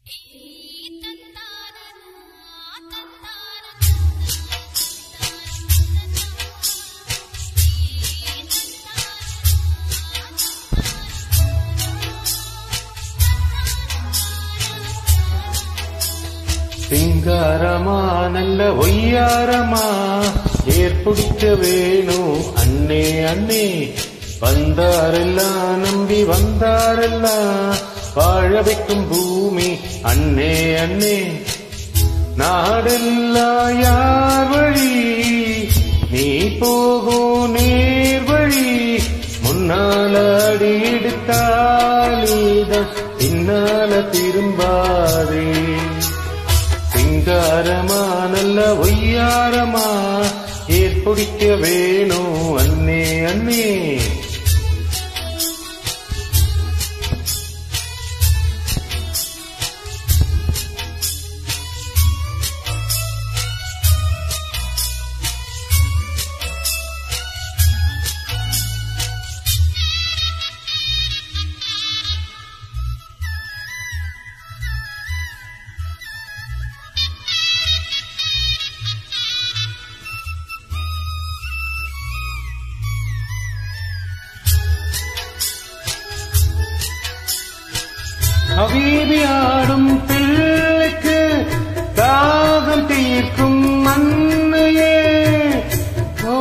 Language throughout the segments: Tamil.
சிங்காரமா நல்ல ஒய்யாரமா ஏற்புடிக்க வேணும் அண்ணே அண்ணே வந்தாரெல்லாம் நம்பி வந்தாரெல்லாம் வாழ வைக்கும் பூமி அண்ணே அண்ணே நாடெல்லாம் யார் வழி நீ போகும் நேர் வழி முன்னால அடி எடுத்தாலீதான் பின்னால திரும்பாதே சிங்காரமா நல்ல ஒய்யாரமா ஏற்புடிக்க வேணும் அண்ணே அண்ணே அவீதி ஆடும் பிள்ளைக்கு தாகம் தீர்க்கும் மண்ணையே ஓ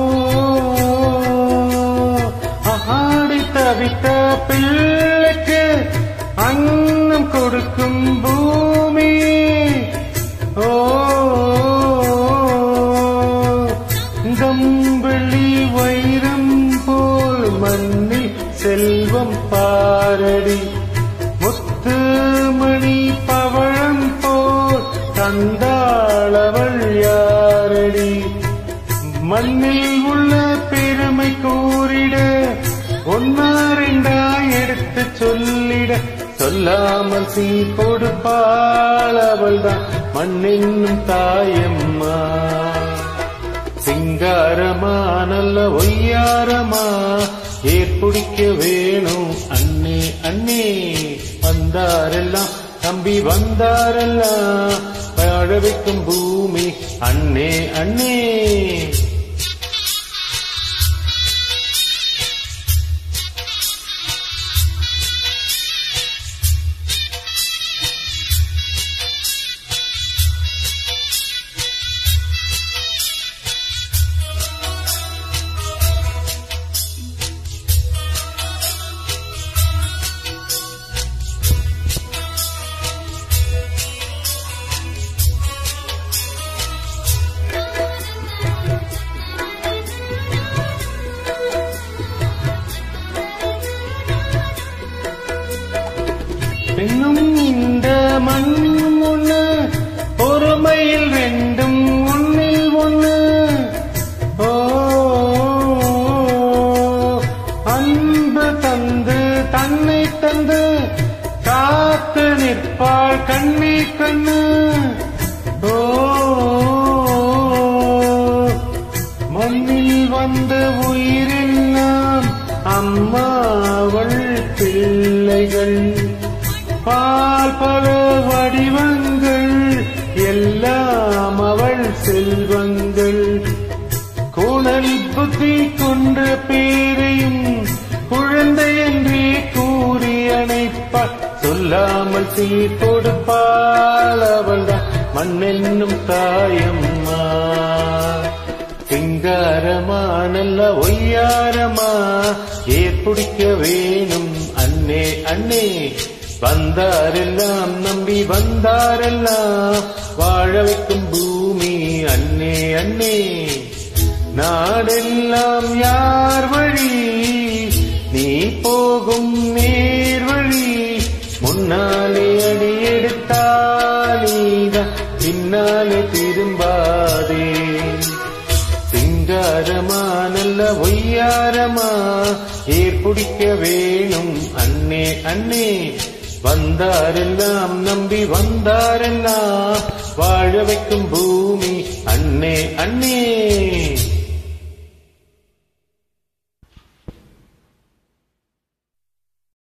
ஆடி தவித்த பிள்ளைக்கு அன்னம் கொடுக்கும் பூமி ஓ கம்பளி வைரம் போல் மண்ணில் செல்வம் பாரடி முத்துமணி பவழம் போல் தந்தாளவள் யாரடி மண்ணில் உள்ள பெருமை கூறிட ஒன்னா ரெண்டா எடுத்து சொல்லிட சொல்லாமல் சீ கொடுப்பாள் அவள்தான் மண்ணென்னும் தாயம்மா சிங்காரமா நல்ல ஒய்யாரமா ஏற்புடிக்க வேணும் அண்ணே அண்ணே வந்தாரெல்லாம் தம்பி வந்தாரெல்லாம் வாழ வைக்கும் பூமி அண்ணே அண்ணே பெண்ணும் இந்த மண் ஒண்ணு பொறுமையில் ரெண்டும் ஒன்னில் ஒண்ணு ஓ அன்பு தந்து தன்னை தந்து காத்து நிற்பாள் கண்ணி கண்ணு ஓ மண்ணில் வந்த உயிரெல்லாம் அம்மாவள் பிள்ளைகள் பால் பல வடிவங்கள் எல்லாம் அவள் செல்வங்கள் கோணல் புத்தி கொன்ற பேரையும் குழந்தை என்றே கூறி அணைப்பாள் சொல்லாமல் சீ கொடுப்பாள் அவள்தான் மண்ணென்னும் தாயம்மா சிங்காரமா நல்ல ஒய்யாரமா ஏற்புடிக்க வேணும் அண்ணே அண்ணே வந்தாரெல்லாம் நம்பி வந்தாரெல்லாம் வாழ வைக்கும் பூமி அண்ணே அண்ணே நாடெல்லாம் யார் வழி நீ போகும் நேர் வழி முன்னாலே அடி எடுத்தாலீதான் பின்னாலே திரும்பாதே சிங்காரமா நல்ல ஒய்யாரமா ஏற்புடிக்க வேணும் அண்ணே அண்ணே வந்தாரெல்லாம் நம்பி வந்தாரெல்லாம் வாழ வைக்கும் பூமி அண்ணே அண்ணே